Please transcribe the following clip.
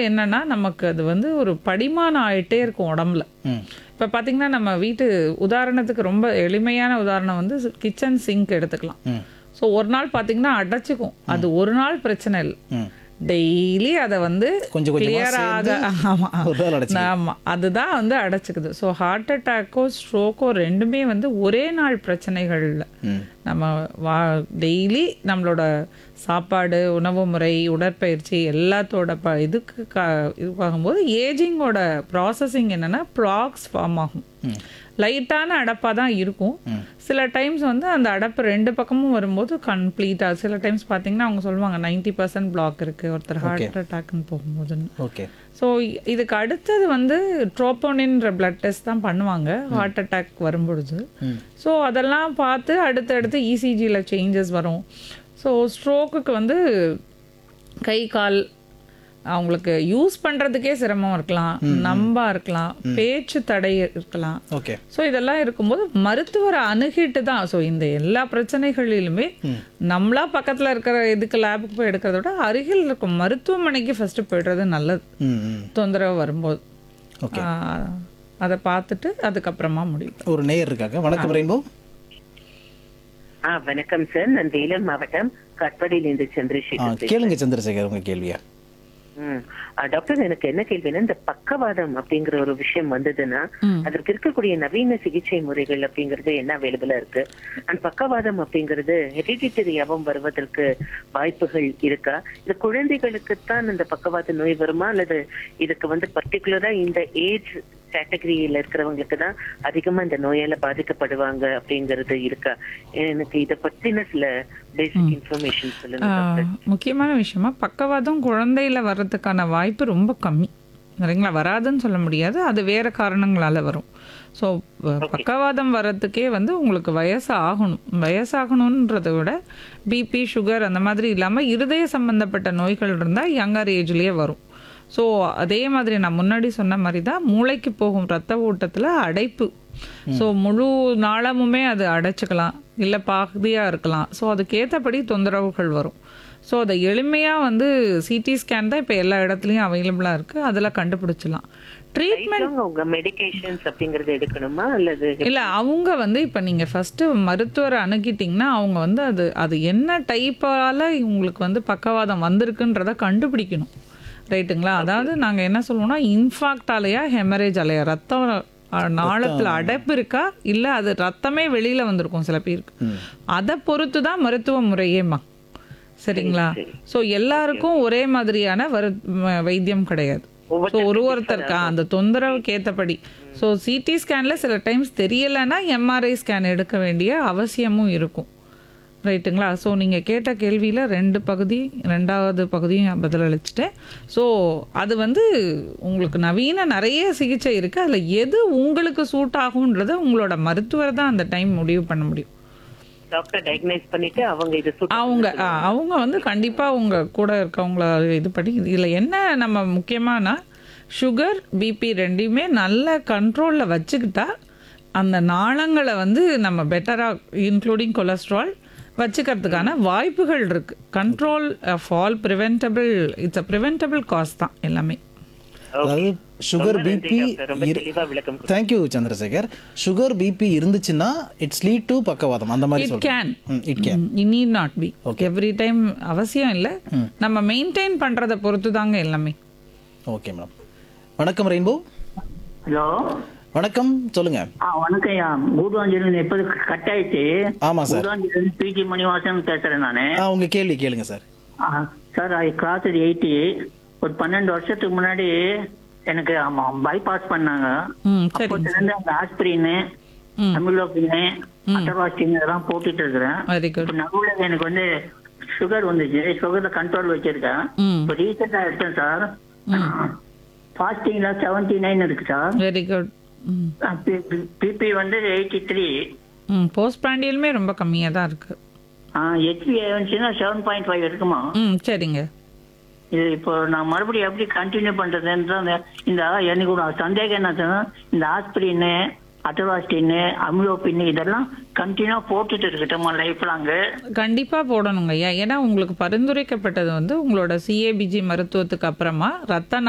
என்னன்னா நமக்கு அது வந்து ஒரு படிமானம் ஆயிட்டே இருக்கும் உடம்புல ம் இப்போ பார்த்தீங்கன்னா நம்ம வீட்டு உதாரணத்துக்கு ரொம்ப எளிமையான உதாரணம் வந்து கிச்சன் சிங்க் எடுத்துக்கலாம் ம் ஸோ ஒரு நாள் பார்த்தீங்கன்னா அடைச்சிக்கும் அது ஒரு நாள் பிரச்சனை இல்லை ம் டெய்லி அதை வந்து கொஞ்சம் கொஞ்சமா clear ஆக சேர்ந்து ஆமாம் ஒரு நாள் அடைச்சிக்கும். ஆமாம் அதுதான் வந்து அடைச்சிக்குது ஸோ ஹார்ட் அட்டாக்கோ ஸ்ட்ரோக்கோ ரெண்டுமே வந்து ஒரே நாள் பிரச்சனைகள் இல்லை ம் நம்ம வா டெய்லி நம்மளோட சாப்பாடு உணவு முறை உடற்பயிற்சி எல்லாத்தோட ப இதுக்கு க இதுவாகும்போது ஏஜிங்கோட ப்ராசஸிங் என்னென்னா ப்ளாக்ஸ் ஃபார்ம் ஆகும் லைட்டான அடப்பாக தான் இருக்கும் சில டைம்ஸ் வந்து அந்த அடப்பு ரெண்டு பக்கமும் வரும்போது கம்ப்ளீட்டாக சில டைம்ஸ் பார்த்தீங்கன்னா அவங்க சொல்லுவாங்க நைன்டி பர்சன்ட் பிளாக் இருக்குது ஒருத்தர் ஹார்ட் அட்டாக்னு போகும்போதுன்னு ஓகே ஸோ இதுக்கு அடுத்தது வந்து ட்ரோப்போனின்ற பிளட் டெஸ்ட் தான் பண்ணுவாங்க ஹார்ட் அட்டாக் வரும்பொழுது ஸோ அதெல்லாம் பார்த்து அடுத்தடுத்து இசிஜியில் சேஞ்சஸ் வரும் ஸோ ஸ்ட்ரோக்குக்கு வந்து கை கால் அவங்களுக்கு யூஸ் பண்ணுறதுக்கே சிரமம் இருக்கலாம் நம்பா இருக்கலாம் பேச்சு தடை இருக்கலாம் ஓகே ஸோ இதெல்லாம் இருக்கும்போது மருத்துவரை அணுகிட்டு தான் ஸோ இந்த எல்லா பிரச்சனைகளிலுமே நம்மளா பக்கத்தில் இருக்கிற இதுக்கு லேபுக்கு போய் எடுக்கிறத விட அருகில் இருக்கும் மருத்துவமனைக்கு ஃபஸ்ட்டு போய்டுறது நல்லது ம் ம் தொந்தரவு வரும்போது ஓகே ஆஹ், அதை பார்த்துட்டு அதுக்கப்புறமா முடியும் ஒரு நேயர் இருக்காங்க வணக்கம் ரெயின்போ ஆ வணக்கம் சார் நான் வேலூர் மாவட்டம் கட்படியிலிருந்து ஆ சந்திரசேகர் பேசுறேன். கேளுங்க சந்திரசேகர் உங்க கேள்வியா ம். ஆ, டாக்டர் எனக்கு என்ன கேள்வினா இந்த பக்கவாதம் அப்படிங்கிற ஒரு விஷயம் வந்ததுன்னா அதற்கு இருக்கக்கூடிய நவீன சிகிச்சை முறைகள் அப்படிங்கிறது என்ன அவைலபிளா இருக்கு அண்ட் பக்கவாதம் அப்படிங்கிறது ஹெரிடிட்டரியாவும் வருவதற்கு வாய்ப்புகள் இருக்கா இது குழந்தைகளுக்குத்தான் இந்த பக்கவாத நோய் வருமா அல்லது இதுக்கு வந்து பர்டிகுலரா இந்த ஏஜ் கேட்டகரியில இருக்கிறவங்களுக்கு தான் அதிகமா இந்த நோயால பாதிக்கப்படுவாங்க அப்படிங்கிறது இருக்கா எனக்கு இத பத்தின சில பேசிக் இன்ஃபர்மேஷன் சொல்லுங்க டாக்டர் ஆஹ், முக்கியமான விஷயமா பக்கவாதம் குழந்தையில வர்றதுக்கான வாய்ப்பு ரொம்ப கம்மி சரிங்களா வராதுன்னு சொல்ல முடியாது அது வேற காரணங்களால வரும் ஸோ பக்கவாதம் வர்றதுக்கே வந்து உங்களுக்கு வயசு ஆகணும் வயசாகணுன்றதை விட பிபி சுகர் அந்த மாதிரி இல்லாமல் இருதய சம்பந்தப்பட்ட நோய்கள் இருந்தால் யங்கர் ஏஜ்லேயே வரும் ஸோ அதே மாதிரி நான் முன்னாடி சொன்ன மாதிரி தான் மூளைக்கு போகும் ரத்த ஓட்டத்தில் அடைப்பு ஸோ முழு நாளமுமே அது அடைச்சிக்கலாம் இல்லை பாதியாக இருக்கலாம் ஸோ அதுக்கேற்றபடி தொந்தரவுகள் வரும் ஸோ அதை எளிமையாக வந்து சிடி ஸ்கேன் தான் இப்போ எல்லா இடத்துலையும் அவைலபிளாக இருக்குது அதில் கண்டுபிடிச்சிடலாம் ட்ரீட்மெண்ட் Lifelong உங்க மெடிகேஷன்ஸ் அப்படிங்கறது எடுக்கணுமா அல்லது இல்லை அவங்க வந்து இப்போ நீங்கள் ஃபஸ்ட்டு மருத்துவரை அணுகிட்டிங்கன்னா அவங்க வந்து அது அது என்ன டைப்பால் உங்களுக்கு வந்து பக்கவாதம் வந்திருக்குன்றத கண்டுபிடிக்கணும் ரைட்டுங்களா அதாவது நாங்கள் என்ன சொல்லுவோம்னா இன்ஃபாக்டாலையா ஹெமரேஜ் அலையா ரத்தம் நாளத்தில் அடைப்பு இருக்கா இல்லை அது ரத்தமே வெளியில் வந்திருக்கும் சில பேருக்கு அதை பொறுத்து தான் மருத்துவ முறையேம்மா சரிங்களா ஸோ எல்லாருக்கும் ஒரே மாதிரியான வரு ம- வைத்தியம் கிடையாது ஸோ ஒரு ஒருத்தருக்கா அந்த தொந்தரவுக்கு ஏற்றபடி ஸோ சிடி ஸ்கேனில் சில டைம்ஸ் தெரியலைன்னா எம்ஆர்ஐ ஸ்கேன் எடுக்க வேண்டிய அவசியமும் இருக்கும் ரைட்டுங்களா ஸோ நீங்கள் கேட்ட கேள்வியில் ரெண்டு பகுதி ரெண்டாவது பகுதியும் பதிலளிச்சிட்டேன் ஸோ அது வந்து உங்களுக்கு நவீன நிறைய சிகிச்சை இருக்குது அதில் எது உங்களுக்கு சூட் ஆகுன்றதை உங்களோட மருத்துவர் தான் அந்த டைம் முடிவு பண்ண முடியும் டாக்டர் டயக்னைஸ் பண்ணிட்டு அவங்க இது சுட்டு அவங்க ஆ, அவங்க வந்து கண்டிப்பாக உங்க கூட இருக்கவங்கள இது பண்ணி இதில் என்ன நம்ம முக்கியமானா சுகர் பிபி ரெண்டையுமே நல்ல கண்ட்ரோலில் வச்சுக்கிட்டா அந்த நாளங்களை வந்து நம்ம பெட்டராக இன்க்ளூடிங் கொலஸ்ட்ரால் வச்சுக்கிறதுக்கான வாய்ப்புகள் இருக்கு control of all preventable it's uh preventable cause தான் எல்லாமே அதாவது சுகர் ரொம்ப நன்றி பிபி டாக்டர். ரொம்ப தெளிவா விளக்கம் கொடுத்தீங்க. தேங்க்யூ சந்திரசேகர் சுகர் பிபி இருந்துச்சுன்னா இட்ஸ் லீட் டு பக்கவாதம் அந்த மாதிரி இட் சொல்றேன் can it can need not be every time அவசியம் இல்லை நம்ம மெயின்டைன் பண்ணுறதை பொறுத்து தாங்க எல்லாமே ஓகே மேடம் வணக்கம் ரெயின்போ ஹலோ வணக்கம் சொல்லுங்க ஆ வணக்கம் ஐயா கூடுவாஞ்சேரி எப்போது கட் ஆயிடுச்சு ஆமா சார் கூடுவாஞ்சேரி பிஜி மணிவாசன் பேசுறேன் நானு ஆ உங்க கேள்வி கேளுங்க சார் ஆ, சார் ஐ கிராஸ் எயிட்டி ஒரு பன்னெண்டு வருஷத்துக்கு முன்னாடி எனக்கு ஆமா பைபாஸ் பண்ணாங்க ம் சரி அப்போதுல இருந்து அந்த ஆஸ்பிரின் ம் அமிலோபின் அட்டர்வாஸ்டின் இதெல்லாம் போட்டுட்டு இருக்கிறேன் வெரி குட் இப்போ நடுவில் எனக்கு வந்து சுகர் வந்துச்சு சுகர்ல கண்ட்ரோல் வச்சிருக்கேன் ம் இப்போ ரீசெண்டா எடுத்தேன் சார் ஃபாஸ்டிங்ல செவன்டி நைன் இருக்கு சார் வெரி குட் ம் பிபி வந்து எயிட்டி த்ரீ ம் போஸ்ட் பிராண்டியலுமே ரொம்ப கம்மியாக தான் இருக்கு ஹெச்பி வந்துச்சுன்னா செவன் பாயிண்ட் ஃபைவ் இருக்குமா ம் சரிங்க இது இப்போ நான் மறுபடியும் எப்படி கண்டினியூ பண்றதுன்னு தான் இந்த- இந்த எனக்கு ஒரு சந்தேகம் என்ன இந்த ஆஸ்பிரின் அட்டவாஸ்டின் அமிலோபின் இதெல்லாம் கண்டினியூ போட்டுட்டு இருக்கட்டுமா லைஃப் லாங்கு கண்டிப்பாக போடணுங்க ஐயா ஏன்னா உங்களுக்கு பரிந்துரைக்கப்பட்டது வந்து உங்களோட சிஏபிஜி மருத்துவத்துக்கு அப்புறமா ரத்த